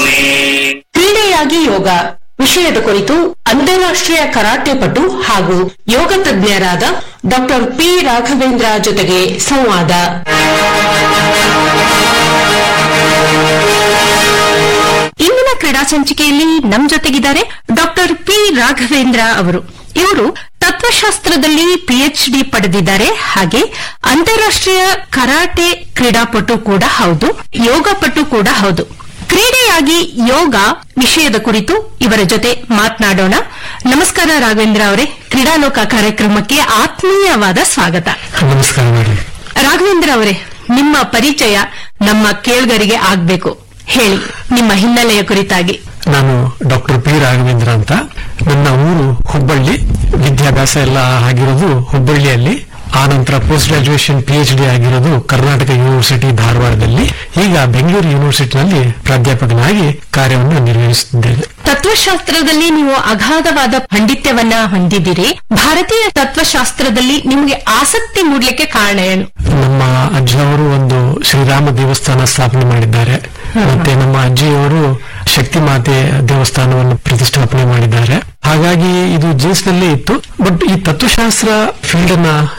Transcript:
ಕ್ರೀಡೆಯಾಗಿ ಯೋಗ ವಿಷಯದ ಕುರಿತು ಅಂತಾರಾಷ್ಟ್ರೀಯ ಕರಾಟೆ ಪಟು ಹಾಗೂ ಯೋಗ ತಜ್ಞರಾದ ಡಾಕ್ಟರ್ ಪಿ ರಾಘವೇಂದ್ರ ಜೊತೆಗೆ ಸಂವಾದ ಇಂದಿನ ಕ್ರೀಡಾ ಸಂಚಿಕೆಯಲ್ಲಿ ನಮ್ ಜೊತೆಗಿದ್ದಾರೆ ಡಾಕ್ಟರ್ ಪಿ ರಾಘವೇಂದ್ರ ಅವರು ಇವರು ತತ್ವಶಾಸ್ತ್ರದಲ್ಲಿ ಪಿಎಚ್ಡಿ ಪಡೆದಿದ್ದಾರೆ ಹಾಗೆ ಅಂತಾರಾಷ್ಟ್ರೀಯ ಕರಾಟೆ ಕ್ರೀಡಾಪಟು ಕೂಡ ಹೌದು ಯೋಗಪಟು ಕೂಡ ಹೌದು ಕ್ರೀಡೆಯಾಗಿ ಯೋಗ ವಿಷಯದ ಕುರಿತು ಇವರ ಜೊತೆ ಮಾತನಾಡೋಣ ನಮಸ್ಕಾರ ರಾಘವೇಂದ್ರ ಅವರೇ ಕ್ರೀಡಾಲೋಕ ಕಾರ್ಯಕ್ರಮಕ್ಕೆ ಆತ್ಮೀಯವಾದ ಸ್ವಾಗತ ನಮಸ್ಕಾರ ಮೇಡಮ್ ರಾಘವೇಂದ್ರ ಅವರೇ ನಿಮ್ಮ ಪರಿಚಯ ನಮ್ಮ ಕೇಳುಗರಿಗೆ ಆಗ್ಬೇಕು ಹೇಳಿ ನಿಮ್ಮ ಹಿನ್ನೆಲೆಯ ಕುರಿತಾಗಿ ನಾನು ಡಾಕ್ಟರ್ ಪಿ ರಾಘವೇಂದ್ರ ಅಂತ ನನ್ನ ಊರು ಹುಬ್ಬಳ್ಳಿ ವಿದ್ಯಾಭ್ಯಾಸ ಎಲ್ಲ ಆಗಿರೋದು ಹುಬ್ಬಳ್ಳಿಯಲ್ಲಿ ಆ ನಂತರ post graduation P H D ಆಗಿರೋದು ಕರ್ನಾಟಕ ಯೂನಿವರ್ಸಿಟಿ ಧಾರವಾಡದಲ್ಲಿ ಈಗ ಬೆಂಗಳೂರು ಯೂನಿವರ್ಸಿಟಿನಲ್ಲಿ ಪ್ರಾಧ್ಯಾಪಕನಾಗಿ ಕಾರ್ಯವನ್ನು ನಿರ್ವಹಿಸುತ್ತಿದ್ದೇನೆ ತತ್ವಶಾಸ್ತ್ರದಲ್ಲಿ ನೀವು ಅಗಾಧವಾದ ಪಾಂಡಿತ್ಯವನ್ನ ಹೊಂದಿದ್ದೀರಿ ಭಾರತೀಯ ತತ್ವಶಾಸ್ತ್ರದಲ್ಲಿ ನಿಮಗೆ ಆಸಕ್ತಿ ಮೂಡ್ಲಿಕ್ಕೆ ಕಾರಣ ಏನು ನಮ್ಮ ಅಜ್ಜಿಯವರು ಒಂದು ಶ್ರೀರಾಮ ದೇವಸ್ಥಾನ ಸ್ಥಾಪನೆ ಮಾಡಿದ್ದಾರೆ ಮತ್ತೆ ನಮ್ಮ ಅಜ್ಜಿಯವರು ಶಕ್ತಿ ಮಾತೆ ದೇವಸ್ಥಾನವನ್ನು ಪ್ರತಿಷ್ಠಾಪನೆ ಮಾಡಿದ್ದಾರೆ ಹಾಗಾಗಿ ಇದು ಜೀನ್ಸ್ ನಲ್ಲೇ ಇತ್ತು ಬಟ್ ಈ ತತ್ವಶಾಸ್ತ್ರ ಫೀಲ್ಡ್ ಅನ್ನ